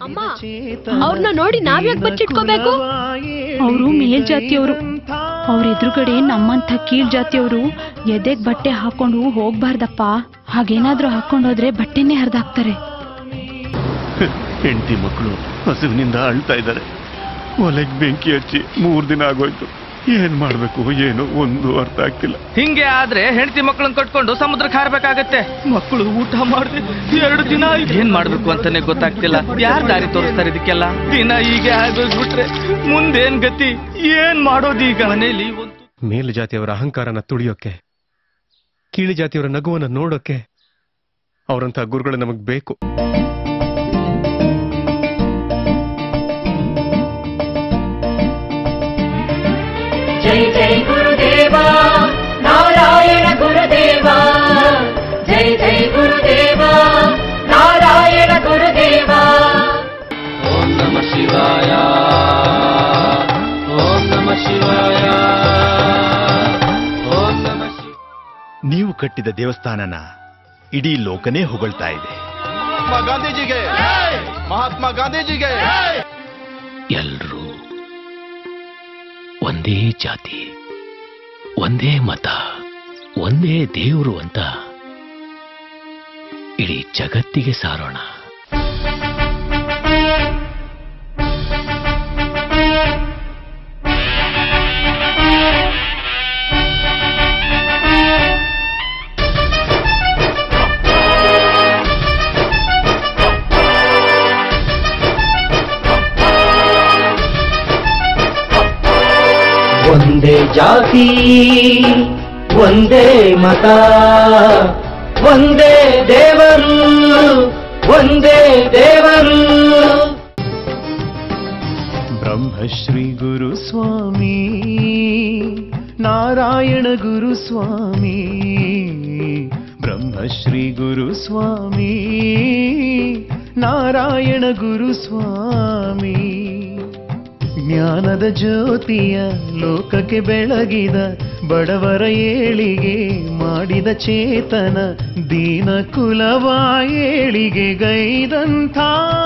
ಅಮ್ಮ ಅವ್ರನ್ನ ನೋಡಿ ನಾವ್ಯಾಕ್ ಬಚ್ಚಿಟ್ಕೋಬೇಕು ಅವರು ಮೇಲ್ಜಾತಿಯವರು ಅವ್ರ ಎದುರುಗಡೆ ನಮ್ಮಂಥ ಕೀಳ್ ಜಾತಿಯವರು ಎದೆಗ್ ಬಟ್ಟೆ ಹಾಕೊಂಡು ಹೋಗ್ಬಾರ್ದಪ್ಪ ಹಾಗೇನಾದ್ರೂ ಹಾಕೊಂಡೋದ್ರೆ ಬಟ್ಟೆನೇ ಹರಿದಾಕ್ತಾರೆ ಹೆಂಡತಿ ಮಕ್ಕಳು ಹಸುವಿನಿಂದ ಅಳ್ತಾ ಇದ್ದಾರೆ ಒಲೆಗ್ ಬೆಂಕಿ ಹಚ್ಚಿ ಮೂರ್ ದಿನ ಆಗೋಯ್ತು ಏನ್ ಮಾಡ್ಬೇಕು ಏನು ಒಂದು ಅರ್ಥ ಆಗ್ತಿಲ್ಲ ಹಿಂಗೆ ಆದ್ರೆ ಹೆಂಡತಿ ಮಕ್ಕಳನ್ನ ಕಟ್ಕೊಂಡು ಸಮುದ್ರಕ್ಕೆ ಹಾರ್ಬೇಕಾಗತ್ತೆ ಮಕ್ಕಳು ಊಟ ಮಾಡಿದ್ರೆ ಎರಡು ದಿನ ಆಯ್ತು. ಏನ್ ಮಾಡ್ಬೇಕು ಅಂತಾನೆ ಗೊತ್ತಾಗ್ತಿಲ್ಲ ಯಾರ್ ದಾರಿ ತೋರಿಸ್ತಾರೆ ಇದಕ್ಕೆಲ್ಲ ದಿನ ಹೀಗೆ ಆಗೋಗ್ಬಿಟ್ರೆ ಮುಂದೇನ್ ಗತಿ ಏನ್ ಮಾಡೋದೀಗ ಮನೇಲಿ ಒಂದು ಮೇಲು ಜಾತಿಯವರ ಅಹಂಕಾರನ ತುಳಿಯೋಕೆ ಕೀಳು ಜಾತಿಯವರ ನಗುವನ್ನ ನೋಡೋಕೆ ಅವರಂತಹ ಗುರುಗಳು ನಮಗ್ ಬೇಕು ಜೈ ಜೈ ಗುರುದೇವ ನಾರಾಯಣ ಗುರುದೇವ ಜೈ ಜೈ ಗುರುದೇವ ನಾರಾಯಣ ಗುರುದೇವ ಓಂ ನಮ ಶಿವಾಯ ಓಂ ನಮ ಶಿವಾಯ ಓಂ ನಮ ಶಿವ ನೀವು ಕಟ್ಟಿದ ದೇವಸ್ಥಾನನ ಇಡೀ ಲೋಕನೇ ಹೊಗಳ್ತಾ ಇದೆ ಮಹಾತ್ಮ ಗಾಂಧೀಜಿಗೆ ಮಹಾತ್ಮ ಗಾಂಧೀಜಿಗೆ ಎಲ್ರೂ ಒಂದೇ ಜಾತಿ ಒಂದೇ ಮತ ಒಂದೇ ದೇವರು ಅಂತ ಇಡೀ ಜಗತ್ತಿಗೆ ಸಾರೋಣ ಒಂದೇ ಜಾತಿ ಒಂದೇ ಮತ ಒಂದೇ ದೇವರು ಒಂದೇ ದೇವರು ಬ್ರಹ್ಮಶ್ರೀ ಗುರು ಸ್ವಾಮಿ ನಾರಾಯಣ ಗುರು ಸ್ವಾಮಿ ಬ್ರಹ್ಮಶ್ರೀ ಗುರು ಸ್ವಾಮಿ ನಾರಾಯಣ ಗುರು ಸ್ವಾಮಿ ಜ್ಞಾನದ ಜ್ಯೋತಿಯ ಲೋಕಕ್ಕೆ ಬೆಳಗಿದ ಬಡವರ ಏಳಿಗೆ ಮಾಡಿದ ಚೇತನ ದೀನ ಕುಲವ ಏಳಿಗೆ ಗೈದಂಥ